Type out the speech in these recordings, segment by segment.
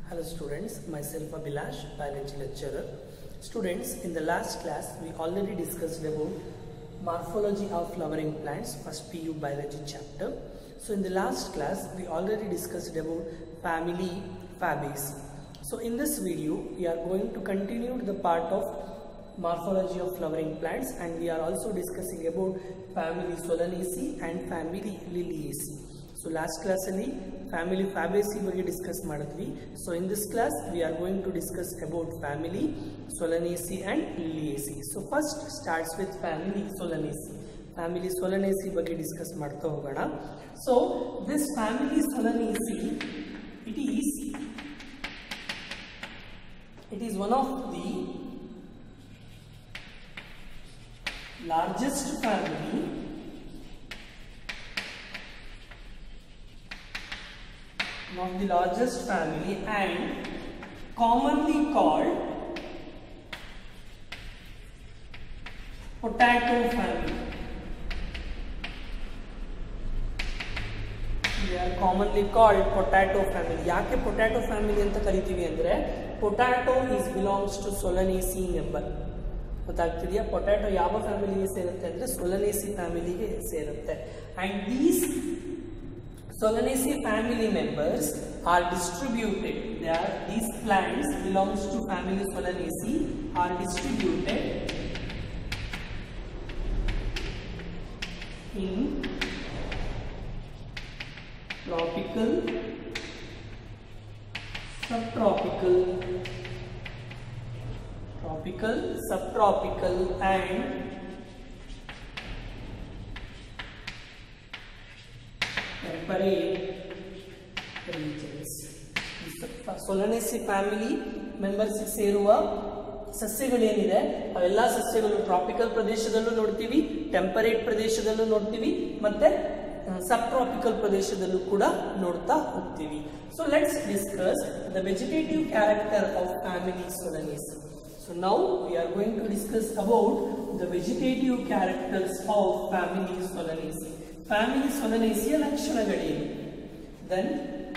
Hello students, myself Abhilash, biology lecturer. Students, in the last class we already discussed about morphology of flowering plants, first PU biology chapter. So in the last class we already discussed about family Fabaceae. So in this video we are going to continue the part of morphology of flowering plants and we are also discussing about family Solanaceae and family Liliaceae. So last ಕ್ಲಾಸಲ್ಲಿ family Fabaceae ಬಗ್ಗೆ discuss ಮಾಡಿದ್ವಿ so in this class we are going to discuss about family Solanaceae and Liliaceae so first starts with family Solanaceae family Solanaceae ಬಗ್ಗೆ discuss ಮಾಡ್ತಾ ಹೋಗೋಣ so this family Solanaceae it is it is one of the largest family one of the largest family and commonly called potato family. They are commonly called potato family. ಯಾಕೆ potato family ಅಂತ ಕರಿತೀವಿ ಅಂದ್ರೆ potato is belongs to Solanaceae ಎಂಬರ್ ಗೊತ್ತಾಗ್ತಿದೆಯಾ potato ಯಾವ ಫ್ಯಾಮಿಲಿಗೆ ಸೇರುತ್ತೆ ಅಂದ್ರೆ ಸೊಲನೇಸಿ ಫ್ಯಾಮಿಲಿಗೆ ಸೇರುತ್ತೆ and these Solanaceae family members are distributed. They are these plants belongs to family Solanaceae are distributed in tropical, subtropical, tropical, subtropical, and temperate regions. Solanaceae family members ಸೇರುವ ಸಸ್ಯಗಳೇನಿದೆ ಅವೆಲ್ಲ ಸಸ್ಯಗಳು ಟ್ರಾಪಿಕಲ್ ಪ್ರದೇಶದಲ್ಲೂ ನೋಡ್ತೀವಿ ಟೆಂಪರೇಟ್ ಪ್ರದೇಶದಲ್ಲೂ ನೋಡ್ತೀವಿ ಮತ್ತೆ ಸಬ್ ಟ್ರಾಪಿಕಲ್ ಪ್ರದೇಶದಲ್ಲೂ ಕೂಡ ನೋಡ್ತಾ ಹೋಗ್ತೀವಿ so let's discuss the vegetative character of family Solanaceae so now we are going to discuss about the vegetative characters of family Solanaceae family ಸೊಲನೇಸಿಯ ಲಕ್ಷಣಗಳೇನು then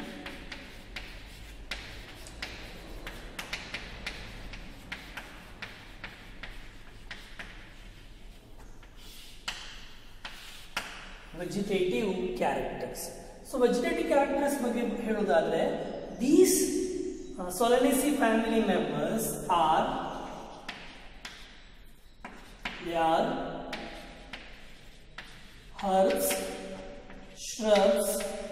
vegetative characters so vegetative characters ಬಗ್ಗೆ ಹೇಳೋದಾದ್ರೆ these Solanaceae family members are they are herbs, shrubs,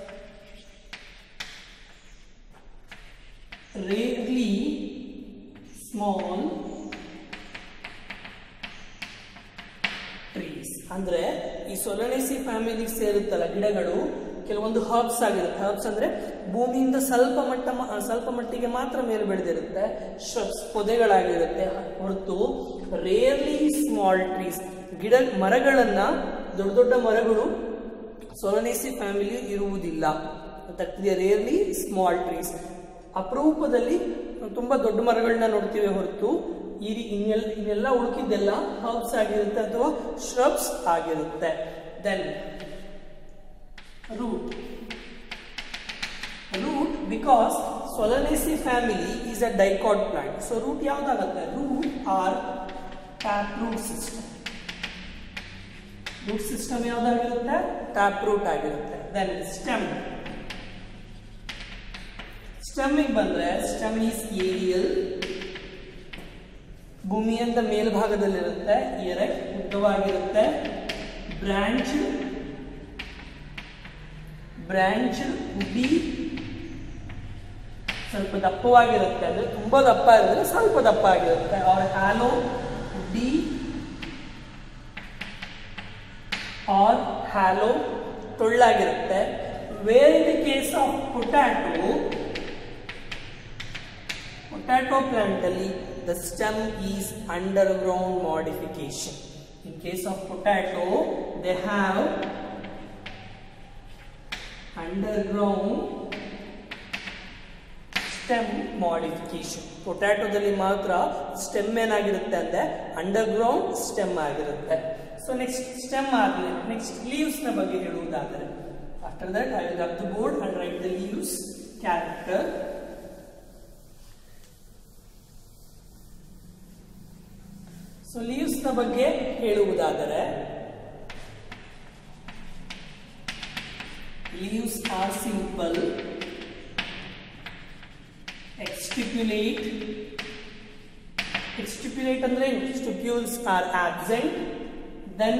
rarely small trees ಅಂದ್ರೆ ಈ Solanaceae ಫ್ಯಾಮಿಲಿಗೆ ಸೇರುತ್ತಲ್ಲ ಗಿಡಗಳು ಕೆಲವೊಂದು herbs ಆಗಿರುತ್ತೆ ಹರ್ಬ್ಸ್ ಅಂದ್ರೆ ಭೂಮಿಯಿಂದ ಸ್ವಲ್ಪ ಮಟ್ಟ ಸ್ವಲ್ಪ ಮಟ್ಟಿಗೆ ಮಾತ್ರ ಮೇಲೆ ಬೆಳೆದಿರುತ್ತೆ ಶ್ರಬ್ಸ್ ಪೊದೆಗಳಾಗಿರುತ್ತೆ ಹೊರತು ರೇರ್ಲಿ ಸ್ಮಾಲ್ ಟ್ರೀಸ್ ಗಿಡ ಮರಗಳನ್ನ ದೊಡ್ಡ ದೊಡ್ಡ ಮರಗಳು ಸೊಲನೇಸಿ ಫ್ಯಾಮಿಲಿ ಇರುವುದಿಲ್ಲ ಗೊತ್ತಾಗ್ತಿದೆಯಾ ರೇರ್ಲಿ ಸ್ಮಾಲ್ ಟ್ರೀಸ್ ಅಪರೂಪದಲ್ಲಿ ತುಂಬಾ ದೊಡ್ಡ ಮರಗಳನ್ನ ನೋಡ್ತೀವಿ ಹೊರತು ಈ ಇನ್ನೆಲ್ಲ ಇನ್ನೆಲ್ಲ ಉಳುಕಿದ್ದೆಲ್ಲ ಹರ್ಬ್ಸ್ ಆಗಿರುತ್ತೆ ಅಥವಾ ಶ್ರಬ್ಸ್ ಆಗಿರುತ್ತೆ then root root because Solanaceae family is a dicot plant so root ಯಾವ್ದಾಗುತ್ತೆ root are tap root system root system ಯಾವ್ದಾಗಿರುತ್ತೆ ಟ್ಯಾಪ್ ರೂಟ್ ಆಗಿರುತ್ತೆ ದೆನ್ ಸ್ಟೆಮ್ ಸ್ಟೆಮ್ಮಿಗೆ ಬಂದ್ರೆ ಸ್ಟೆಮ್ ಈಸ್ ಏರಿಯಲ್ ಭೂಮಿಯಿಂದ ಮೇಲ್ಭಾಗದಲ್ಲಿರುತ್ತೆ ಎರೆಕ್ಟ್ ಉದ್ದವಾಗಿರುತ್ತೆ ಬ್ರಾಂಚ್ ಬ್ರಾಂಚ್ ಉಡಿ ಸ್ವಲ್ಪ ದಪ್ಪವಾಗಿರುತ್ತೆ ಅಂದ್ರೆ ತುಂಬಾ ದಪ್ಪ ಇರುತ್ತೆ ಸ್ವಲ್ಪ ದಪ್ಪ ಆಗಿರುತ್ತೆ ಅವ್ರ ಹ್ಯಾಲೋ ಉಡಿ ಆರ್ ಹ್ಯಾಲೋ ಟೊಳ್ಳಾಗಿರುತ್ತೆ where in the case of potato potato plant ಅಲ್ಲಿ the stem is underground modification in case of potato they have underground stem modification ಪೊಟ್ಯಾಟೊದಲ್ಲಿ ಮಾತ್ರ ಸ್ಟೆಮ್ ಏನಾಗಿರುತ್ತೆ ಅಂದ್ರೆ ಅಂಡರ್ ಗ್ರೌಂಡ್ ಸ್ಟೆಮ್ ಆಗಿರುತ್ತೆ so next stem ಆಗಲಿ next leaves ನ ಬಗ್ಗೆ ಹೇಳುವುದಾದರೆ after that I will rub the board and write the leaves character ನ ಬಗ್ಗೆ ಹೇಳುವುದಾದರೆ leaves are simple exstipulate exstipulate ಅಂದ್ರೆ ಏನು stipules are absent then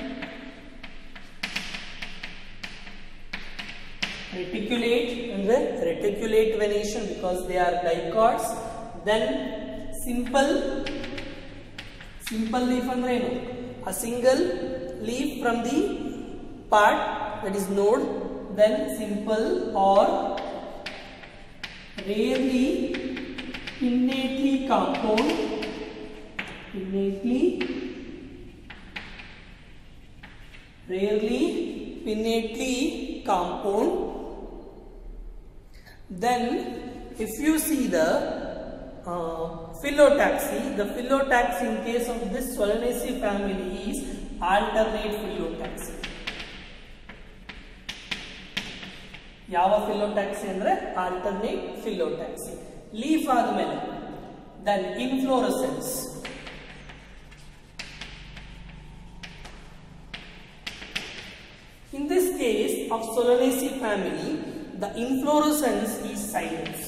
reticulate ಅಂದ್ರೆ reticulate venation because they are dicots then simple simple leaf ಅಂದ್ರೆ ಏನು a single leaf from the part that is node then simple or rarely innately compound innately rarely innately compound then if you see the uh, phyllotaxy the phyllotaxy in case of this solanaceae family is alternate phyllotaxy ಯಾವ phyllotaxy ಅಂದ್ರೆ alternate phyllotaxy leaf ಆದ್ಮೇಲೆ then inflorescence In this case of Solanaceae family, the inflorescence is cylindrous.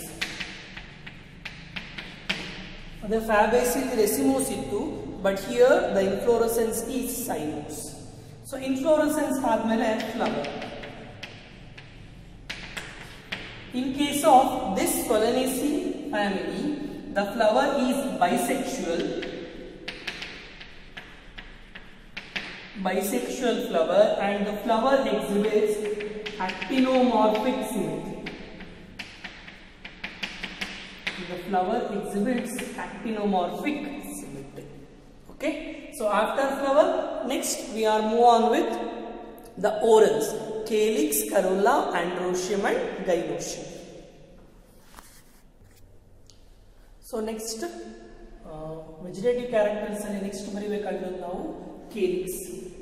The Fabaceae racemose ಇತ್ತು but here the inflorescence is cylindrous. So inflorescence ಆದ್ಮೇಲೆ flower. In case of this Solanaceae family, the flower is bisexual. Bisexual flower and the flower exhibits actinomorphic symmetry. The flower exhibits actinomorphic symmetry. Okay. So after flower, next we are move on with the orals. Calyx, corolla, androecium and gynoecium. So next vegetative characters ಅಲ್ಲಿ next ಬರೀಬೇಕಾಗಿರೋದು ನಾವು calyx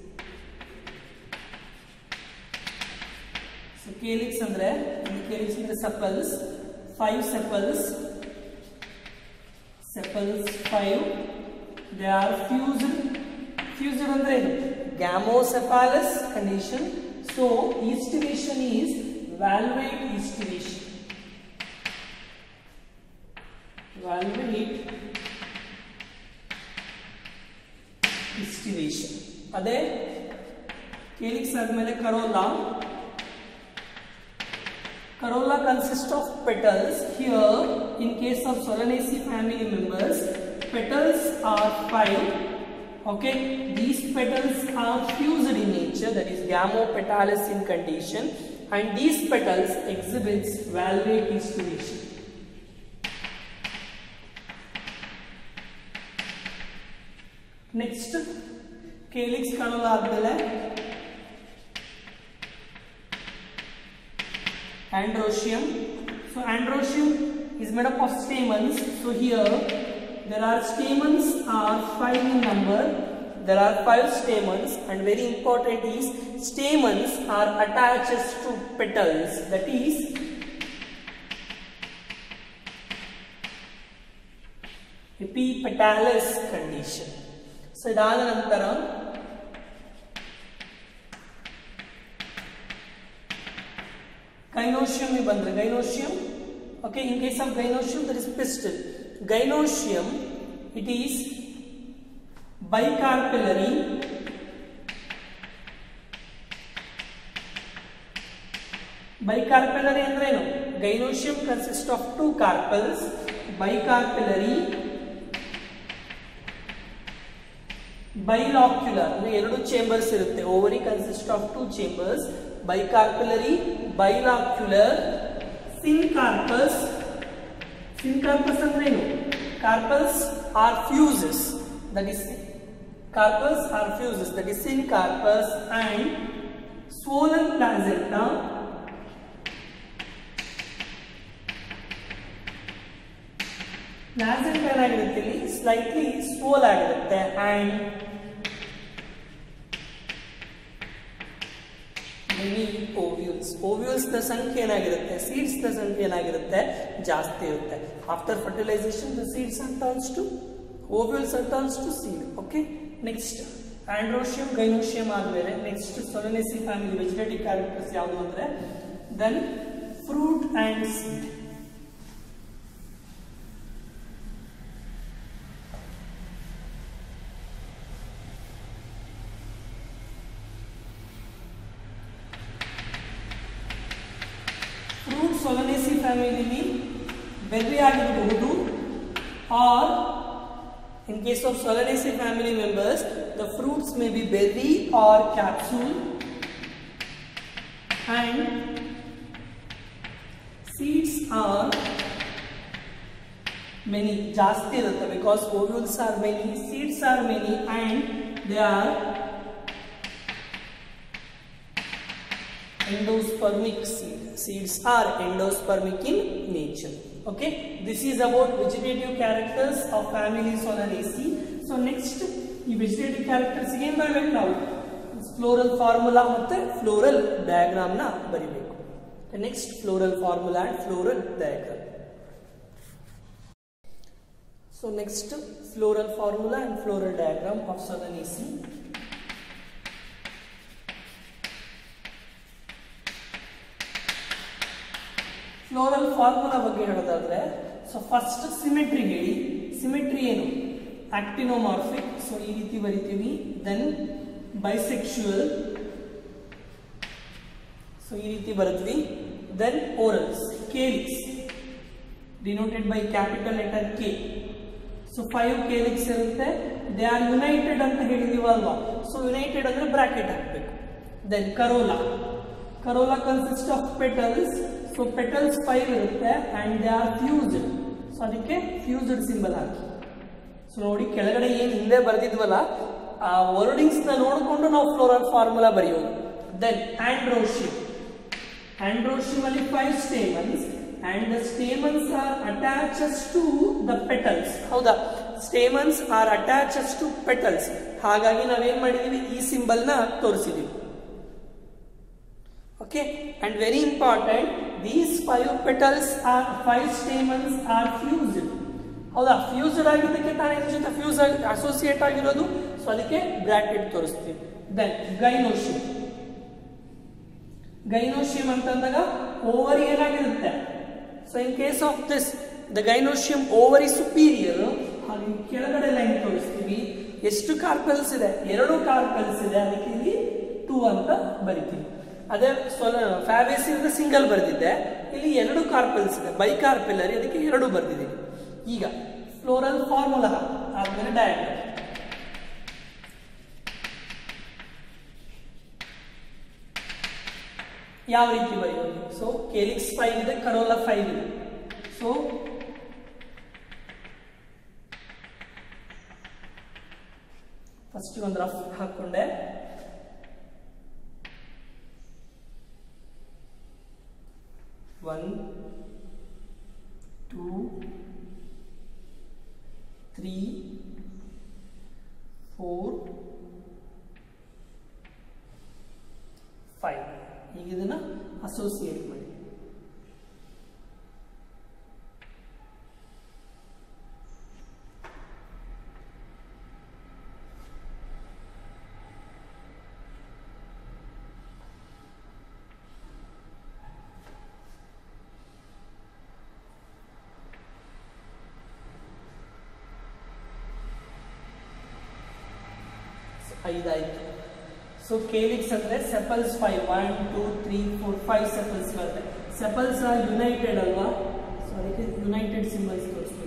so calyx ಅಂದ್ರೆ calyx ಅಂದ್ರೆ sepals five sepals sepals five they are fused fused ಅಂದ್ರೆ gamosepalous condition so aestivation is valvate aestivation valvulate distillation ಅದೇ calyx ಆದ್ಮೇಲೆ corolla corolla consist of petals here in case of Solanaceae family members petals are five okay these petals are fused in nature that is gamopetalis in condition and these petals exhibits valvate distillation next calyx ಕಾಣಲ್ಲ ಆದ್ಮೇಲೆ androecium so androecium is made up of stamens so here there are stamens are five in number there are five stamens and very important is stamens are attached to petals that is epipetalous condition so ಇದಾದ ನಂತರ gynoecium ಬಂದ್ರೆ gynoecium okay in case of gynoecium there is pistil gynoecium it is bicarpellary bicarpellary ಅಂದ್ರೆ ಏನು gynoecium consist of two carpels bicarpellary bilocular ಅಂದ್ರೆ ಎರಡು chambers ಇರುತ್ತೆ ovary consist of two chambers bicarpellary bilocular syncarpous syncarpous ಅಂದ್ರೆ ಏನು carpels are fuses that is carpels are fuses that is syncarpous and swollen placenta placenta ಏನಾಗಿರುತ್ತೆ ಇಲ್ಲಿ slightly ಸ್ವೋಲ್ ಆಗಿರುತ್ತೆ and many ovules ovules ನ ಸಂಖ್ಯೆ ಏನಾಗಿರುತ್ತೆ ಸೀಡ್ಸ್ ನ ಸಂಖ್ಯೆ ಏನಾಗಿರುತ್ತೆ ಜಾಸ್ತಿ ಇರುತ್ತೆ after fertilization the seeds and turns to ovules and turns to seed okay next androecium gynoecium ಆದ್ಮೇಲೆ next Solanaceae family vegetative characters ಯಾವುದು ಅಂದ್ರೆ then fruit and seed fruit Solanaceae ಫ್ಯಾಮಿಲಿಲಿ ಬೆರ್ರಿ ಆಗಿರಬಹುದು or in case of solanaceae family members the fruits may be berry or capsule and seeds are many ಜಾಸ್ತಿ ಇರುತ್ತೆ because ovules are many seeds are many and they are endospermic seed. Seeds are endospermic in nature. Okay, this is about vegetative characters of family Solanaceae. So next, ಈ vegetative characters ಏನ್ ಬರಬೇಕು ನಾವು floral formula ಮತ್ತೆ floral diagram ನ ಬರಿಬೇಕು next floral formula and floral diagram so next floral formula and floral diagram of Solanaceae. Floral formula ಬಗ್ಗೆ ಹೇಳೋದಾದ್ರೆ so first symmetry ಹೇಳಿ ಸಿಮೆಟ್ರಿ ಏನು ಆಕ್ಟಿನೋಮಾರ್ಫಿಕ್ ಸೊ ಈ ರೀತಿ ಬರಿತೀವಿ ದೆನ್ ಬೈಸೆಕ್ಷುವಲ್ ಸೊ ಈ ರೀತಿ ಬರುತ್ವಿ then whorls calyx denoted by capital letter K so five calyx ಇರುತ್ತೆ ದೇ ಆರ್ ಯುನೈಟೆಡ್ ಅಂತ ಹೇಳಿದೀವಲ್ವಾ ಸೊ ಯುನೈಟೆಡ್ ಅಂದ್ರೆ ಬ್ರಾಕೆಟ್ ಹಾಕ್ಬೇಕು then corolla corolla consist of petals so petals five ಇರುತ್ತೆ and they are fused so ಅದಕ್ಕೆ fused symbol ಹಾಕಿ so ನೋಡಿ ಕೆಳಗಡೆ ಏನ್ ಹಿಂದೆ ಬರೆದಿದ್ವಲ್ಲ ಆ ವರ್ಡಿಂಗ್ಸ್ ನ ನೋಡಿಕೊಂಡು ನಾವು ಫ್ಲೋರಲ್ ಫಾರ್ಮುಲಾ ಬರೆಯೋದು ದೆನ್ ಆಂಡ್ರೋಶಿಯಂ ಆಂಡ್ರೋಶಿಯಂ ಅಲ್ಲಿ five stamens and the stamens are attaches to the petals ಹೌದಾ stamens are attaches to petals ಹಾಗಾಗಿ ನಾವೇನ್ ಮಾಡಿದೀವಿ ಈ ಸಿಂಬಲ್ ನ ತೋರಿಸಿದೀವಿ okay and very important these five petals are five stamens are fused ಹೌದಾ fused ಆಗಿದ್ದಕ್ಕೆ ತಾನೇ ಇದ್ರ ಜೊತೆ ಫ್ಯೂಸ್ ಅಸೋಸಿಯೇಟ್ ಆಗಿರೋದು ಸೊ ಅದಕ್ಕೆ ಬ್ರಾಕೆಟ್ ತೋರಿಸ್ತೀವಿ ದೆನ್ ಗೈನೋಶಿಯಂ ಗೈನೋಶಿಯಂ ಅಂತಂದಾಗ ಓವರಿ ಏನಾಗಿರುತ್ತೆ so in case of this the gynoecium ovary superior ಹಾಗೆ ಕೆಳಗಡೆ ಲೈನ್ ತೋರಿಸ್ತೀವಿ ಎಷ್ಟು ಕಾರ್ಪೆಲ್ಸ್ ಇದೆ ಎರಡು ಕಾರ್ಪೆಲ್ಸ್ ಇದೆ ಅದಕ್ಕೆ ಇಲ್ಲಿ ಟೂ ಅಂತ ಬರಿತೀವಿ ಅದೇ ಸೊಲ ಫ್ಯಾವೇಸಿ ಅಂದ್ರೆ ಸಿಂಗಲ್ ಬರೆದಿದ್ದೆ ಇಲ್ಲಿ ಎರಡು ಕಾರ್ಪೆಲ್ಸ್ ಇದೆ ಬೈ ಕಾರ್ಪೆಲ್ಲರಿ ಅದಕ್ಕೆ ಎರಡು ಬರೆದಿದ್ದೀನಿ ಈಗ ಫ್ಲೋರಲ್ ಫಾರ್ಮುಲಾ ಆದ್ಮೇಲೆ ಡಯಾಗ್ರಾಮ್ ಯಾವ ರೀತಿ ಬರೆಯೋದು ಸೊ ಕೇಲಿಕ್ಸ್ ಫೈವ್ ಇದೆ ಕರೋಲಾ ಫೈವ್ ಇದೆ ಸೊ ಫಸ್ಟ್ ಒಂದು ರಫ್ ಹಾಕೊಂಡೆ one two three four five ಈಗ ಇದನ್ನ ಅಸೋಸಿಯೇಟ್ ಮಾಡಿ ಐದಾಯ್ತು ಸೊ ಕೇಲಿಕ್ಸ್ ಅಂದ್ರೆ sepals five one two three four five sepals ಬರುತ್ತೆ ಸೆಪಲ್ಸ್ ಆರ್ ಯುನೈಟೆಡ್ ಅಲ್ವಾ ಸೊ ಅದಕ್ಕೆ ಯುನೈಟೆಡ್ ಸಿಂಬಲ್ಸ್ ತೋರಿಸ್ಬೇಕು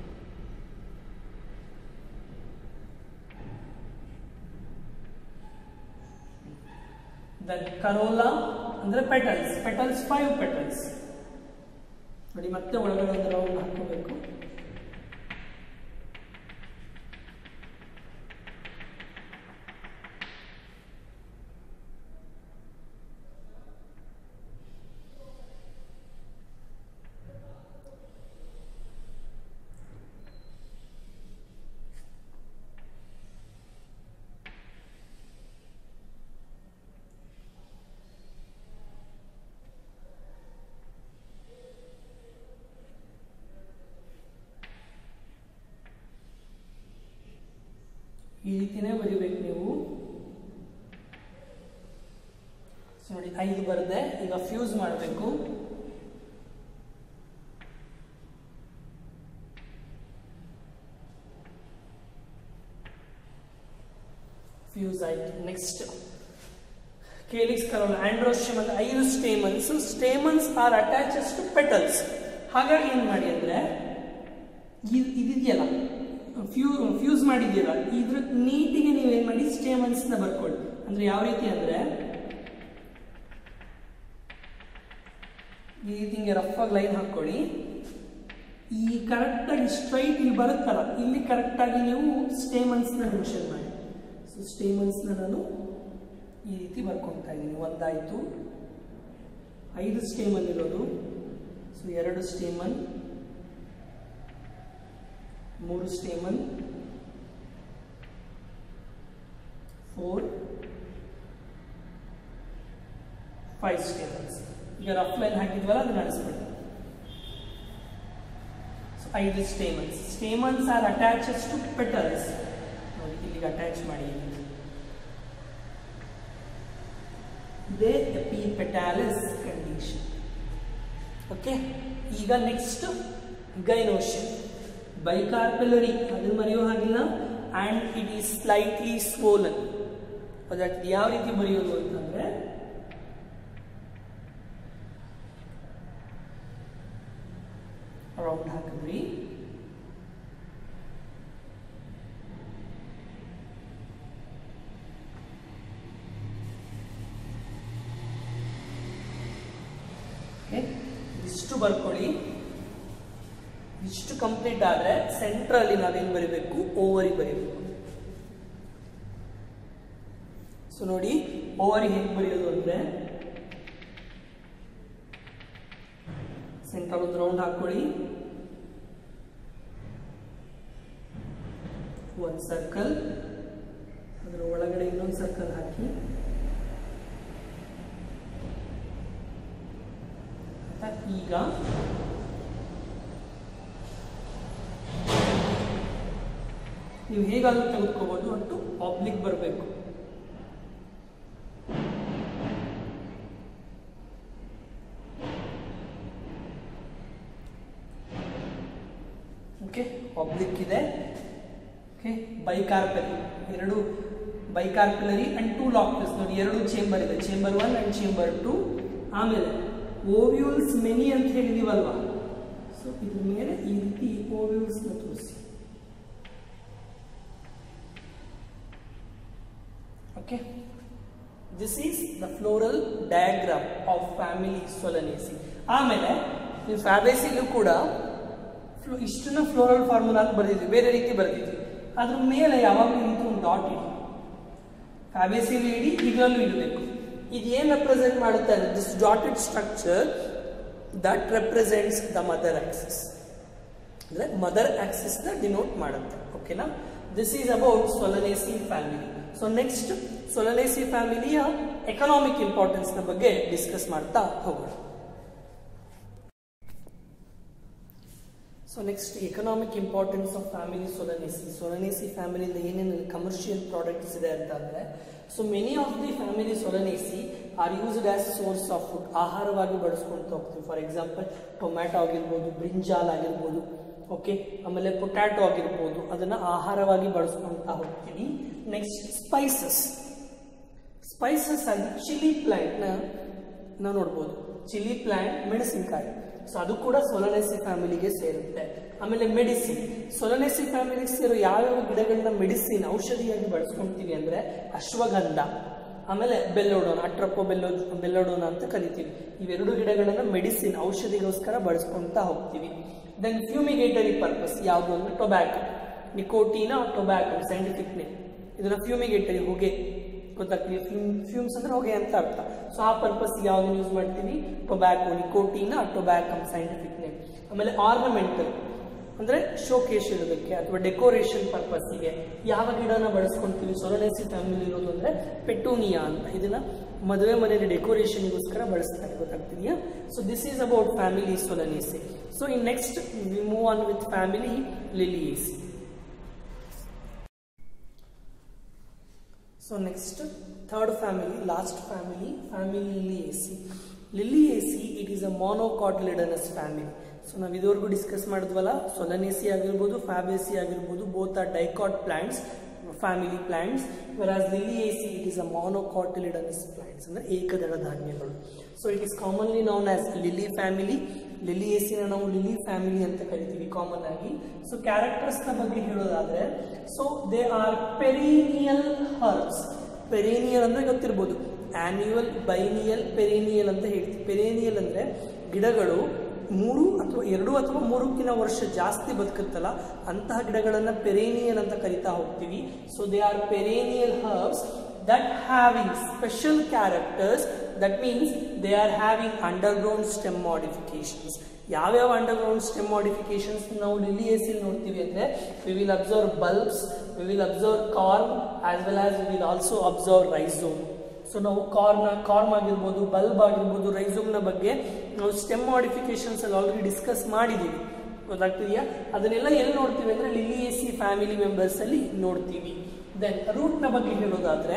ದೆನ್ ಕರೋಲಾ ಅಂದ್ರೆ ಪೆಟಲ್ಸ್ ಪೆಟಲ್ಸ್ ಫೈವ್ ಪೆಟಲ್ಸ್ ನೋಡಿ ಮತ್ತೆ ಒಳಗಡೆ ಒಂದು ರೌಂಡ್ ಹಾಕೋಬೇಕು ಈ ರೀತಿನೇ ಬರಿಬೇಕು ನೀವು ಸೊ ನೋಡಿ ಐದು ಬರದೆ ಈಗ ಫ್ಯೂಸ್ ಮಾಡಬೇಕು ಫ್ಯೂಸ್ ಆಯ್ತು ನೆಕ್ಸ್ಟ್ ಕೇಲಿಕ್ಸ್ ಕರೋಲ್ ಆಂಡ್ರೋಶಿಯಮ್ ಅಂತ ಐದು stamens stamens are attaches to petals ಹಾಗಾಗಿ ಏನು ಮಾಡಿ ಅಂದ್ರೆ ಇದ್- ಇದಿದೆಯಲ್ಲ ಫ್ಯೂ ಫ್ಯೂಸ್ ಮಾಡಿದೆಯಲ್ಲ ಇದ್ರ ನೀಟಿಗೆ ನೀವೇನ್ ಮಾಡಿ ಸ್ಟೇಮನ್ಸ್ ನ ಬರ್ಕೊಳ್ಳಿ ಅಂದ್ರೆ ಯಾವ ರೀತಿ ಅಂದ್ರೆ ಈ ರೀತಿ ಹಿಂಗೆ ರಫ್ ಆಗಿ ಲೈನ್ ಹಾಕೊಳ್ಳಿ ಈ ಕರೆಕ್ಟ್ ಆಗಿ ಸ್ಟ್ರೈಟ್ ಇಲ್ಲಿ ಬರುತ್ತಲ್ಲ ಇಲ್ಲಿ ಕರೆಕ್ಟ್ ಆಗಿ ನೀವು ಸ್ಟೇಮನ್ಸ್ ನ ಮೆನ್ಷನ್ ಮಾಡಿ ಸೊ ಸ್ಟೇಮನ್ಸ್ ನ ನಾನು ಈ ರೀತಿ ಬರ್ಕೊಳ್ತಾ ಇದ್ದೀನಿ ಒಂದಾಯ್ತು ಐದು ಸ್ಟೇಮನ್ ಇರೋದು ಸೊ ಎರಡು ಸ್ಟೇಮನ್ ಮೂರು ಸ್ಟೇಮನ್ ಫೋರ್ ಫೈವ್ ಸ್ಟೇಮನ್ಸ್ ಈಗ ರಫ್ ಲೈನ್ ಹಾಕಿದ್ವಲ್ಲ ಅದನ್ನ ನಡೆಸ್ಬಿಡಿ ಸೊ ಐದು stamens stamens are attaches to petals ನೋಡಿ ಇಲ್ಲಿಗೆ ಅಟ್ಯಾಚ್ ಮಾಡಿ ಇದೇ ಎಪಿಪೆಟಾಲಿಸ್ ಕಂಡೀಷನ್ ಓಕೆ ಈಗ ನೆಕ್ಸ್ಟ್ ಗೈನೋಷನ್ ಬೈಕಾರ್ಪೆಲರಿ ಅದನ್ನ ಬರೆಯೋ ಹಾಗಿಲ್ಲ and it is slightly swollen ಅದಕ್ಕೆ ಯಾವ ರೀತಿ ಬರೆಯೋದು ಅಂತಂದ್ರೆ ರೌಂಡ್ ಹಾಕಿದ್ರಿ ಓಕೆ ಇಷ್ಟು ಬರ್ಕೊಳ್ಳಿ ಇಷ್ಟು ಕಂಪ್ಲೀಟ್ ಆದ್ರೆ ಸೆಂಟ್ರಲ್ಲಿ ನಾವೇನ್ ಬರಿಬೇಕು ಓವರಿ ಬರಿಬೇಕು ಸೊ ನೋಡಿ ಓವರಿ ಹೇಗೆ ಬರೆಯೋದು ಅಂದ್ರೆ ಸೆಂಟ್ರಲ್ ಒಂದು ರೌಂಡ್ ಹಾಕೊಳ್ಳಿ ಒಂದು ಸರ್ಕಲ್ ಅದರ ಒಳಗಡೆ ಇನ್ನೊಂದು ಸರ್ಕಲ್ ಹಾಕಿ ಆಯ್ತಾ? ಈಗ ನೀವು ಹೇಗಾದ್ರೂ ತೆಗೆದುಕೋಬಹುದು ಒಟ್ಟು ಆಬ್ಲಿಕ್ ಬರಬೇಕು ಓಕೆ ಆಬ್ಲಿಕ್ ಇದೆ ಓಕೆ ಬೈಕಾರ್ಪೆಲಿ ಎರಡು ಬೈಕಾರ್ಪುಲರಿ ಅಂಡ್ ಟೂ ಲಾಕ್ಟಸ್ ನೋಡಿ ಎರಡು ಚೇಂಬರ್ ಇದೆ chamber one and chamber two ಆಮೇಲೆ ಓವ್ಯೂಲ್ಸ್ ಮೆನಿ ಅಂತ ಹೇಳಿದೀವಲ್ವಾ ಸೊ ಇದ್ರ ಮೇಲೆ ಈ ರೀತಿ ಓವ್ಯೂಲ್ಸ್ ನ ತೋರಿಸಿ okay this is the floral diagram of family Solanaceae ಆಮೇಲೆ ನೀವು ಫ್ಯಾಬೇಸಿಲೂ ಕೂಡ ಫ್ಲೋ ಇಷ್ಟನ್ನ ಫ್ಲೋರಲ್ ಫಾರ್ಮುಲಾ ಅಂತ ಬರೆದಿದ್ವಿ ಬೇರೆ ರೀತಿ ಬರೆದಿದ್ವಿ ಅದ್ರ ಮೇಲೆ ಯಾವಾಗಲೂ ಈ ರೀತಿ ಒಂದು ಡಾಟ್ ಇಡಿ ಫ್ಯಾಬೇಸಿಲಿ ಇಡಿ ಇದರಲ್ಲೂ ಇಡಬೇಕು ಇದು ಏನು ರೆಪ್ರೆಸೆಂಟ್ ಮಾಡುತ್ತೆ ಅಂದ್ರೆ this dotted structure that represents the mother axis ಅಂದ್ರೆ ಮದರ್ ಆಕ್ಸಿಸ್ ನ ಡಿನೋಟ್ ಮಾಡುತ್ತೆ ಓಕೆನಾ this is about Solanaceae family so next Solanaceae ಫ್ಯಾಮಿಲಿಯ ಎಕನಾಮಿಕ್ ಇಂಪಾರ್ಟೆನ್ಸ್ ನ ಬಗ್ಗೆ ಡಿಸ್ಕಸ್ ಮಾಡ್ತಾ ಹೋಗೋಣ so next economic importance of family Solanaceae Solanaceae ಫ್ಯಾಮಿಲಿಯಿಂದ ಏನೇನು ಕಮರ್ಷಿಯಲ್ ಪ್ರಾಡಕ್ಟ್ಸ್ ಇದೆ ಅಂತ ಅಂದ್ರೆ so many of the family Solanaceae are used as source of food ಆಹಾರವಾಗಿ ಬಳಸ್ಕೊಂತ ಹೋಗ್ತೀವಿ ಫಾರ್ ಎಕ್ಸಾಂಪಲ್ ಟೊಮ್ಯಾಟೊ ಆಗಿರ್ಬೋದು ಬ್ರಿಂಜಾಲ್ ಆಗಿರ್ಬೋದು ಓಕೆ ಆಮೇಲೆ ಪೊಟ್ಯಾಟೊ ಆಗಿರ್ಬೋದು ಅದನ್ನ ಆಹಾರವಾಗಿ ಬಳಸ್ಕೊಂತ ಹೋಗ್ತೀವಿ ನೆಕ್ಸ್ಟ್ ಸ್ಪೈಸಸ್ ಸ್ಪೈಸಸ್ ಆಗಿ ಚಿಲ್ಲಿ ಪ್ಲಾಂಟ್ನ ನಾವು ನೋಡ್ಬೋದು ಚಿಲ್ಲಿ ಪ್ಲಾಂಟ್ ಮೆಣಸಿನಕಾಯಿ ಸೊ ಅದು ಕೂಡ ಸೊಲನೆಸಿ ಫ್ಯಾಮಿಲಿಗೆ ಸೇರುತ್ತೆ ಆಮೇಲೆ ಮೆಡಿಸಿನ್ ಸೊಲನೆಸಿ ಫ್ಯಾಮಿಲಿಗೆ ಸೇರೋ ಯಾವ್ಯಾವ ಗಿಡಗಳನ್ನ ಮೆಡಿಸಿನ್ ಔಷಧಿಯಾಗಿ ಬಳಸ್ಕೊಂತೀವಿ ಅಂದ್ರೆ ಅಶ್ವಗಂಧ ಆಮೇಲೆ ಬೆಲ್ಲೋಡೋನ ಅಟ್ರಪ್ಪೋ ಬೆಲ್ಲೋ ಬೆಲ್ಲೋಡೋನ ಅಂತ ಕರಿತೀವಿ ಇವೆರಡು ಗಿಡಗಳನ್ನ ಮೆಡಿಸಿನ್ ಔಷಧಿಗೋಸ್ಕರ ಬಳಸ್ಕೊಂತ ಹೋಗ್ತೀವಿ ದೆನ್ ಫ್ಯೂಮಿಗೇಟರಿ ಪರ್ಪಸ್ ಯಾವುದು ಅಂದ್ರೆ tobacco Nicotiana tobacco scientific name ಇದನ್ನ ಫ್ಯೂಮಿಗೇಟರಿ ಹೊಗೆ ಗೊತ್ತಾಗ್ತೀವಿ ಫ್ಯೂಮ್ ಫ್ಯೂಮ್ಸ್ ಅಂದ್ರೆ ಹೊಗೆ ಅಂತ ಅರ್ಥ ಸೊ ಆ ಪರ್ಪಸ್ ಯಾವ್ದು ಯೂಸ್ ಮಾಡ್ತೀವಿ tobacco Nicotiana tabacum scientific name ಆಮೇಲೆ ಆರ್ನಮೆಂಟಲ್ ಅಂದ್ರೆ ಶೋಕೇಶ್ ಇರೋದಕ್ಕೆ ಅಥವಾ ಡೆಕೋರೇಷನ್ ಪರ್ಪಸ್ಗೆ ಯಾವ ಗಿಡನ ಬಳಸ್ಕೊಂತೀವಿ ಸೊಲನೆಸಿ ಫ್ಯಾಮಿಲಿ ಇರೋದು ಅಂದ್ರೆ ಪೆಟೂನಿಯಾ ಅಂತ ಇದನ್ನ ಮದುವೆ ಮನೆಯಲ್ಲಿ ಡೆಕೋರೇಷನ್ಗೋಸ್ಕರ ಬಳಸ್ತಾರೆ ಗೊತ್ತಾಗ್ತಿದೆಯಾ so this is about family Solanaceae so in next we move on with family Liliaceae so next third family last family family Liliaceae Liliaceae it is a monocotyledonous family so ನಾವು ಇದುವರೆಗೂ ಡಿಸ್ಕಸ್ ಮಾಡಿದ್ವಲ್ಲ Solanaceae ಆಗಿರ್ಬೋದು Fabaceae ಆಗಿರ್ಬೋದು both are dicot plants family plants whereas Liliaceae it is a monocotyledonous plants ಅಂದರೆ ಏಕದಳ ಧಾನ್ಯಗಳು so it is commonly known as lily family ಲಿಲಿಯೇಸಿನ ನಾವು ಲಿಲಿ ಫ್ಯಾಮಿಲಿ ಅಂತ ಕರಿತೀವಿ ಕಾಮನ್ ಆಗಿ ಸೊ ಕ್ಯಾರೆಕ್ಟರ್ಸ್ನ ಬಗ್ಗೆ ಹೇಳೋದಾದ್ರೆ so they are perennial herbs perennial ಅಂದ್ರೆ ಗೊತ್ತಿರ್ಬೋದು ಆನ್ಯುವಲ್ ಬೈನಿಯಲ್ ಪೆರೇನಿಯಲ್ ಅಂತ ಹೇಳ್ತೀವಿ ಪೆರೇನಿಯಲ್ ಅಂದ್ರೆ ಗಿಡಗಳು ಮೂರು ಅಥವಾ ಎರಡು ಅಥವಾ ಮೂರಕ್ಕಿಂತ ವರ್ಷ ಜಾಸ್ತಿ ಬದುಕುತ್ತಲ್ಲ ಅಂತಹ ಗಿಡಗಳನ್ನ ಪೆರೇನಿಯಲ್ ಅಂತ ಕರಿತಾ ಹೋಗ್ತೀವಿ so they are perennial herbs that having special characters that means they are having underground stem modifications ಯಾವ್ಯಾವ ಅಂಡರ್ಗ್ರೌಂಡ್ ಸ್ಟೆಮ್ ಮಾಡಿಫಿಕೇಶನ್ಸ್ ನಾವು ಲಿಲಿಯೇಸಿಲ್ ನೋಡ್ತೀವಿ ಅಂದ್ರೆ we will observe bulbs we will observe corm as well as we will also observe rhizome so ನಾವು ಕಾರ್ನ corm ಆಗಿರ್ಬೋದು bulb ಆಗಿರ್ಬೋದು ರೈಸೋಮ್ನ ಬಗ್ಗೆ ನಾವು ಸ್ಟೆಮ್ ಮಾಡಿಫಿಕೇಶನ್ಸ್ ಅಲ್ಲಿ ಆಲ್ರೆಡಿ ಡಿಸ್ಕಸ್ ಮಾಡಿದ್ದೀವಿ ಗೊತ್ತಾಗ್ತಿದೆಯಾ ಅದನ್ನೆಲ್ಲ ಎಲ್ಲಿ ನೋಡ್ತೀವಿ ಅಂದ್ರೆ ಲಿಲಿಯೇಸಿ ಫ್ಯಾಮಿಲಿ ಮೆಂಬರ್ಸ್ ಅಲ್ಲಿ ನೋಡ್ತೀವಿ ದೆನ್ ರೂಟ್ ನ ಬಗ್ಗೆ ಹೇಳೋದಾದ್ರೆ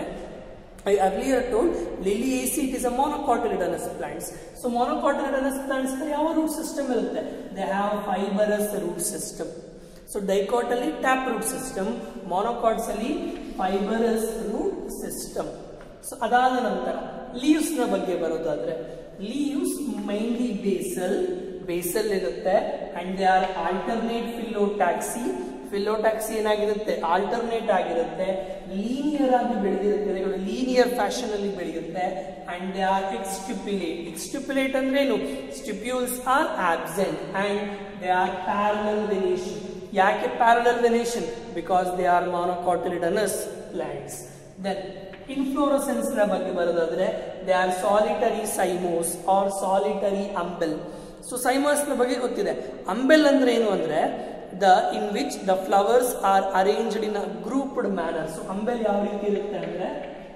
I earlier told Liliaceae it is a monocotyledonous plants. So monocotyledonous plants ಯಾವ root system ಇರುತ್ತೆ they have fibrous root system. So dicotyl tap root system, monocots ಅಲ್ಲಿ fibrous root system. ಸೊ ಅದಾದ ನಂತರ leaves ನ ಬಗ್ಗೆ ಬರೋದಾದ್ರೆ ಲೀವ್ಸ್ ಮೈನ್ಲಿ ಬೇಸಲ್ ಬೇಸಲ್ ಇರುತ್ತೆ and they are alternate phyllotaxy phyllotaxy ಏನಾಗಿರುತ್ತೆ ಆಲ್ಟರ್ನೇಟ್ ಆಗಿರುತ್ತೆ ಲೀನಿಯರ್ ಆಗಿ ಬೆಳೆದಿರುತ್ತೆ ಎಲೆಗಳು ಲೀನಿಯರ್ ಫ್ಯಾಷನ್ ಅಲ್ಲಿ ಬೆಳೆಯುತ್ತೆ and they are exstipulate exstipulate ಅಂದ್ರೆ ಏನು stipules are absent and they are parallel venation ಯಾಕೆ parallel venation because they are monocotyledonous plants then inflorescence ನ ಬಗ್ಗೆ ಬರೋದಾದ್ರೆ they are solitary cymose or solitary umbel so ಸೈಮೋಸ್ ನ ಬಗ್ಗೆ ಗೊತ್ತಿದೆ ಅಂಬೆಲ್ ಅಂದ್ರೆ ಏನು ಅಂದ್ರೆ the in which the flowers are arranged in a grouped manner so umbel ಯಾವ ರೀತಿ ಇರುತ್ತೆ ಅಂದ್ರೆ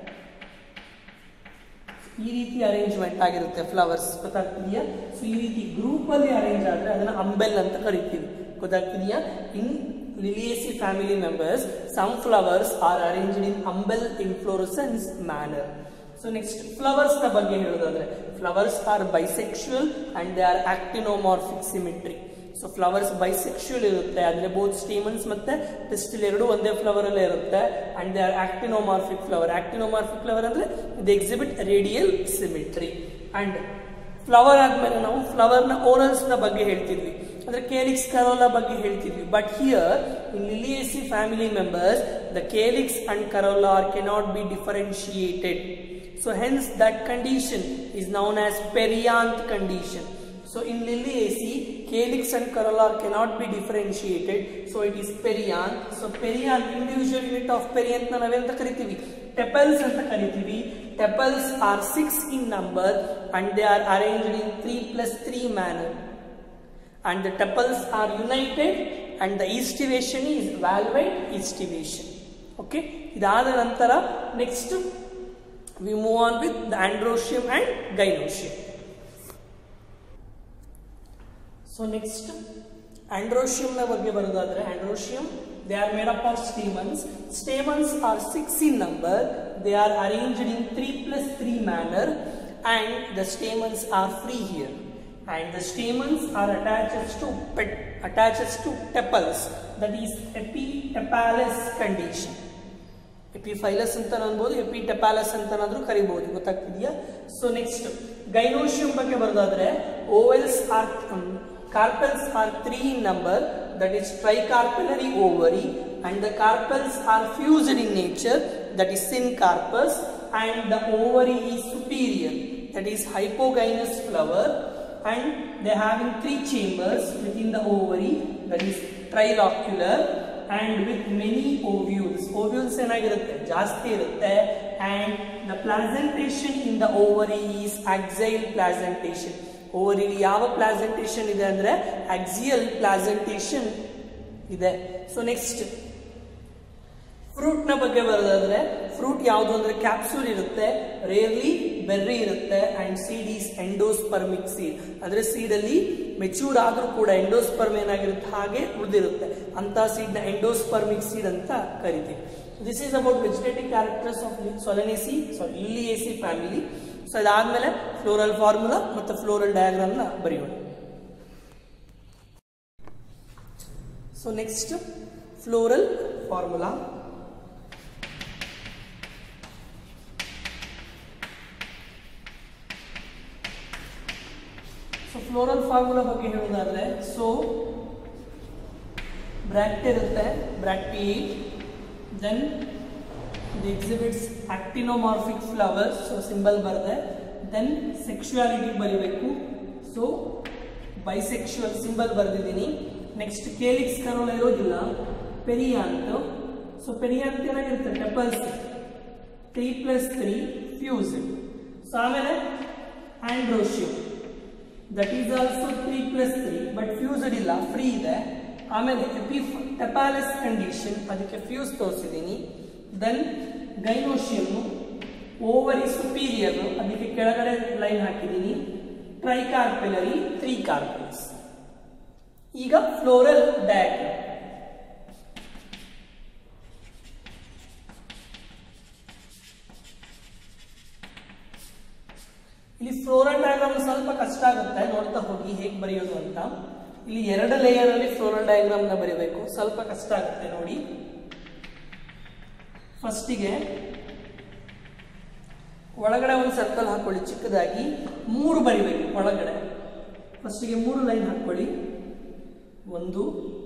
ಈ ರೀತಿ ಅರೇಂಜ್ಮೆಂಟ್ ಆಗಿರುತ್ತೆ ಫ್ಲವರ್ಸ್ ಗೊತ್ತಾಗ್ತಿದೆಯಾ ಸೊ ಈ ರೀತಿ ಗ್ರೂಪ್ ಅಲ್ಲಿ ಅರೇಂಜ್ ಆದ್ರೆ ಅದನ್ನ ಅಂಬೆಲ್ ಅಂತ ಕರಿತೀವಿ ಗೊತ್ತಾಗ್ತಿದೆಯಾ in Liliaceae family members some flowers are arranged in umbel inflorescence manner so next flowers ನ ಬಗ್ಗೆ ಹೇಳೋದಾದ್ರೆ flowers are bisexual and they are actinomorphic symmetry so flowers bisexual ಇರುತ್ತೆ ಅಂದ್ರೆ ಬೋತ್ ಸ್ಟೀಮನ್ಸ್ ಮತ್ತೆ ಪಿಸ್ಟಿಲ್ ಎರಡು ಒಂದೇ ಫ್ಲವರ್ ಅಲ್ಲೇ ಇರುತ್ತೆ and they are actinomorphic flower actinomorphic flower ಅಂದ್ರೆ they exhibit radial symmetry and flower ಆದ್ಮೇಲೆ ನಾವು ಫ್ಲವರ್ ನ ಓರಲ್ಸ್ ನ ಬಗ್ಗೆ ಹೇಳ್ತಿದ್ವಿ ಅಂದ್ರೆ ಕೇಲಿಕ್ಸ್ ಕರೋಲಾ ಬಗ್ಗೆ ಹೇಳ್ತಿದ್ವಿ but here in Liliaceae family members the calyx and corolla are cannot be differentiated so hence that condition is known as perianth condition So in Liliaceae, calyx and corolla cannot be differentiated. So it is perianth. So perianth, individual unit of perianth na ನಾವೆಂತ ಕರಿತೀವಿ tepals ಅಂತ ಕರಿತೀವಿ tepals are six in number and they are arranged in three plus three manner and the tepals are united and the aestivation is valvate aestivation okay ಇದಾದ ನಂತರ next we move on with the androecium and gynoecium so next androecium ನ ಬಗ್ಗೆ ಬರೋದಾದ್ರೆ androecium they are made up of stamens stamens are six in number they are arranged in three plus three manner and the stamens R free here and the stamens are attached to pet, attaches to tepals that is epitepalous condition epiphyllous ಅಂತ ಅನ್ಬೋದು ಎಪಿಟೆಪಾಲಸ್ ಅಂತನಾದ್ರೂ ಕರಿಬಹುದು ಗೊತ್ತಾಗ್ತಿದೆಯಾ so next gynoecium ಬಗ್ಗೆ ಬರೋದಾದ್ರೆ ovules are carpels are three in number that is tricarpellary ovary and the carpels are fused in nature that is syncarpous and the ovary is superior that is hypogynous flower and they having three chambers within the ovary that is trilocular and with many ovules ovules ಏನಾಗಿರುತ್ತೆ ಜಾಸ್ತಿ ಇರುತ್ತೆ and the placentation in the ovary is axial placentation ovary ಯಾವ placentation ಇದೆ ಅಂದ್ರೆ axial placentation ಇದೆ so next fruit ನ ಬಗ್ಗೆ ಬರೋದಾದ್ರೆ ಫ್ರೂಟ್ ಯಾವುದು ಅಂದ್ರೆ ಕ್ಯಾಪ್ಸೂಲ್ ಇರುತ್ತೆ ರೇರ್ಲಿ ಬೆರ್ರಿ ಇರುತ್ತೆ and seed is endospermic seed ಅಂದ್ರೆ ಸೀಡ್ ಅಲ್ಲಿ ಮೆಚೂರ್ ಆದ್ರೂ ಕೂಡ ಎಂಡೋಸ್ಪರ್ಮ್ ಏನಾಗಿರುತ್ತೆ ಹಾಗೆ ಉಳಿದಿರುತ್ತೆ ಅಂತ ಸೀಡ್ ನ ಎಂಡೋಸ್ಪರ್ಮಿಕ್ ಸೀಡ್ ಅಂತ ಕರಿತೀವಿ this is about vegetative characters of Solanaceae sorry Liliaceae family so ಅದಾದ್ಮೇಲೆ ಫ್ಲೋರಲ್ ಫಾರ್ಮುಲಾ ಮತ್ತು ಫ್ಲೋರಲ್ ಡಯಾಗ್ರಾಮ್ನ ಬರೆಯೋಣ so next floral formula so floral formula ಬಗ್ಗೆ ಹೇಳೋದಾದ್ರೆ ಸೊ ಬ್ರ್ಯಾಕ್ಟ್ ಇರುತ್ತೆ bracteate then the exhibits actinomorphic flowers so symbol ಬರದೆ then sexuality ಬರೀಬೇಕು so bisexual symbol ಬರೆದಿದ್ದೀನಿ ನೆಕ್ಸ್ಟ್ ಕೇಲಿಕ್ಸ್ ಕರೋಲ ಇರೋದಿಲ್ಲ ಪೆರಿಯಾಂಟ್ ಸೊ ಪೆರಿಯಾಂಟ್ ಏನಾಗಿರುತ್ತೆ tepals three plus three fuse so ಆಮೇಲೆ androecium that is also three plus three but fused ಇಲ್ಲ free ಇದೆ ಆಮೇಲೆ epitepalous condition ಅದಕ್ಕೆ ಫ್ಯೂಸ್ ತೋರಿಸಿದ್ದೀನಿ ದೆನ್ ಗೈನೋಶಿಯಮ್ ಓವರಿ ಸುಪೀರಿಯರ್ ಅದಕ್ಕೆ ಕೆಳಗಡೆ ಲೈನ್ ಹಾಕಿದ್ದೀನಿ ಟ್ರೈಕಾರ್ಪೆಲರಿ ತ್ರೀ ಕಾರ್ಪಲ್ಸ್ ಈಗ ಫ್ಲೋರಲ್ ಡಯಾಗ್ರಾಮ್ ಇಲ್ಲಿ ಫ್ಲೋರಲ್ ಡಯಾಗ್ರಾಮ್ ಸ್ವಲ್ಪ ಕಷ್ಟ ಆಗುತ್ತೆ ನೋಡ್ತಾ ಹೋಗಿ ಹೇಗೆ ಬರೆಯೋದು ಅಂತ ಇಲ್ಲಿ ಎರಡು ಲೇಯರ್ ಅಲ್ಲಿ ಫ್ಲೋರಲ್ ಡಯಾಗ್ರಾಮ್ ನ ಬರೀಬೇಕು ಸ್ವಲ್ಪ ಕಷ್ಟ ಆಗುತ್ತೆ ನೋಡಿ ಫಸ್ಟಿಗೆ ಒಳಗಡೆ ಒಂದು ಸರ್ಕಲ್ ಹಾಕೊಳ್ಳಿ ಚಿಕ್ಕದಾಗಿ ಮೂರು ಬರಿಬೇಕು ಒಳಗಡೆ ಫಸ್ಟಿಗೆ ಮೂರು ಲೈನ್ ಹಾಕೊಳ್ಳಿ ಒಂದು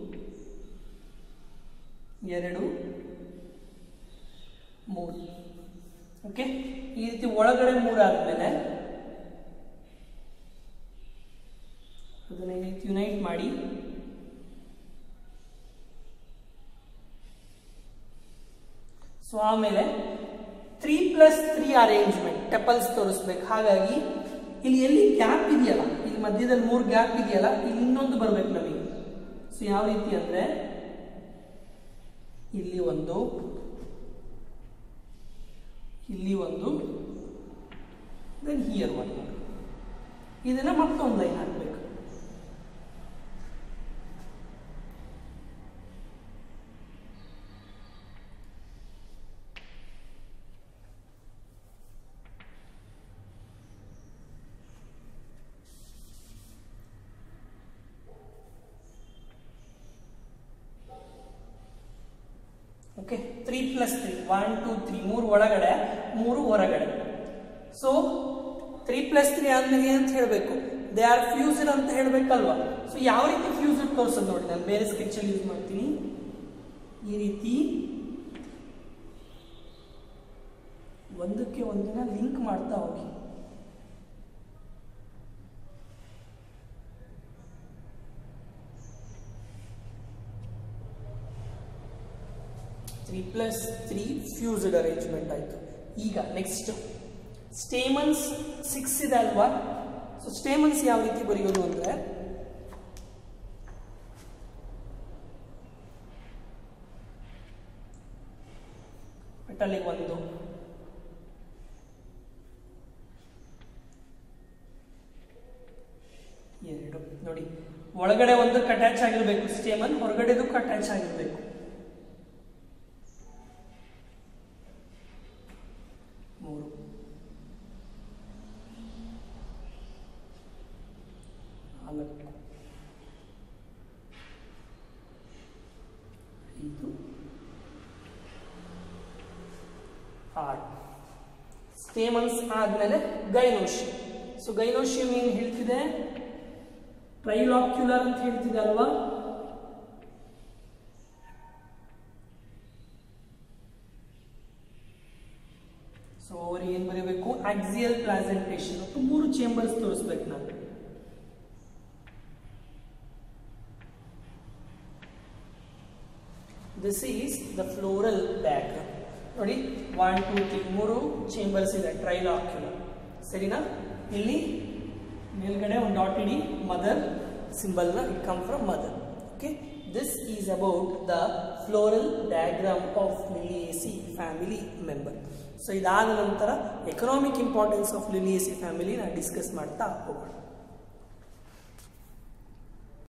ಎರಡು ಮೂರು ಓಕೆ ಈ ರೀತಿ ಒಳಗಡೆ ಮೂರು ಆದ್ಮೇಲೆ ಅದನ್ನ ಈ ರೀತಿ ಯುನೈಟ್ ಮಾಡಿ ಸೊ ಆಮೇಲೆ three plus three arrangement tepals ತೋರಿಸ್ಬೇಕು ಹಾಗಾಗಿ ಇಲ್ಲಿ ಎಲ್ಲಿ ಗ್ಯಾಪ್ ಇದೆಯಲ್ಲ ಇಲ್ಲಿ ಮಧ್ಯದಲ್ಲಿ ಮೂರು ಗ್ಯಾಪ್ ಇದೆಯಲ್ಲ ಇಲ್ಲಿ ಇನ್ನೊಂದು ಬರ್ಬೇಕು ನಮಗೆ ಸೊ ಯಾವ ರೀತಿ ಅಂದ್ರೆ ಇಲ್ಲಿ ಒಂದು ಇಲ್ಲಿ ಒಂದು ದೆನ್ ಹಿಯರ್ ಒನ್ ಇದನ್ನ ಮತ್ತೊಂದು ಲೈನ್ ಹಾಕ್ಬೇಕು okay three plus three one two three ಮೂರು ಒಳಗಡೆ ಮೂರು ಹೊರಗಡೆ ಸೊ ತ್ರೀ ಪ್ಲಸ್ ತ್ರೀ ಆದ್ಮೇಲೆ ಅಂತ ಹೇಳಬೇಕು ದೇ ಆರ್ ಫ್ಯೂಸ್ಡ್ ಅಂತ ಹೇಳ್ಬೇಕಲ್ವಾ ಸೊ ಯಾವ ರೀತಿ ಫ್ಯೂಸ್ಡ್ ತೋರಿಸೋದು ನೋಡಿ ನಾನು ಬೇರೆ ಸ್ಕೆಚ್ ಅಲ್ಲಿ ಯೂಸ್ ಮಾಡ್ತೀನಿ ಈ ರೀತಿ ಒಂದಕ್ಕೆ ಒಂದನ್ನ ಲಿಂಕ್ ಮಾಡ್ತಾ ಹೋಗಿ three plus three fused arrangement ಆಯಿತು ಈಗ ನೆಕ್ಸ್ಟ್ ಸ್ಟೇಮನ್ಸ್ ಸಿಕ್ಸ್ ಇದೆ ಅಲ್ವಾ ಸೊ ಸ್ಟೇಮನ್ಸ್ ಯಾವ ರೀತಿ ಬರೆಯೋದು ಅಂದ್ರೆ ಪೆಟಲಿಗೆ ಒಂದು ಎರಡು ನೋಡಿ ಒಳಗಡೆ ಒಂದಕ್ಕೆ ಅಟ್ಯಾಚ್ ಆಗಿರ್ಬೇಕು ಸ್ಟೇಮನ್ ಹೊರಗಡೆದಕ್ಕೂ ಅಟ್ಯಾಚ್ ಆಗಿರ್ಬೇಕು ಮೂರು ನಾಲ್ಕು ಐದು ಆರು ಸ್ಟೇಮನ್ಸ್ ಆದ್ಮೇಲೆ ಗೈನೋಶಿಯಂ ಸೊ ಗೈನೋಶಿಯಂ ಏನು ಹೇಳ್ತಿದೆ ಟ್ರೈಲಾಕ್ಯುಲರ್ ಅಂತ ಹೇಳ್ತಿದೆ ಅಲ್ವಾ ಸೊ ಅವ್ರು ಏನ್ ಬರೀಬೇಕು ಆಕ್ಸಿಯಲ್ ಪ್ಲಾಸೆಂಟೇಷನ್ ಮತ್ತು ಮೂರು ಚೇಂಬರ್ಸ್ ತೋರಿಸ್ಬೇಕು ನಾನು this is the floral diagram ನೋಡಿ ಒನ್ ಟೂ ತ್ರೀ ಮೂರು ಚೇಂಬರ್ಸ್ ಇದೆ ಟ್ರೈಲಾಕ್ಯುಲರ್ ಸರಿನಾ ಇಲ್ಲಿ ಮೇಲ್ಗಡೆ ಒಂದು ಡಾಟ್ ಇಡಿ ಮದರ್ ಸಿಂಬಲ್ನ it come from mother okay this is about the floral diagram of Liliaceae family member so ಇದಾದ ನಂತರ ಎಕನಾಮಿಕ್ ಇಂಪಾರ್ಟೆನ್ಸ್ ಆಫ್ ಲಿಲಿಯೇಸಿ ಫ್ಯಾಮಿಲಿನ ಡಿಸ್ಕಸ್ ಮಾಡ್ತಾ ಹೋಗೋಣ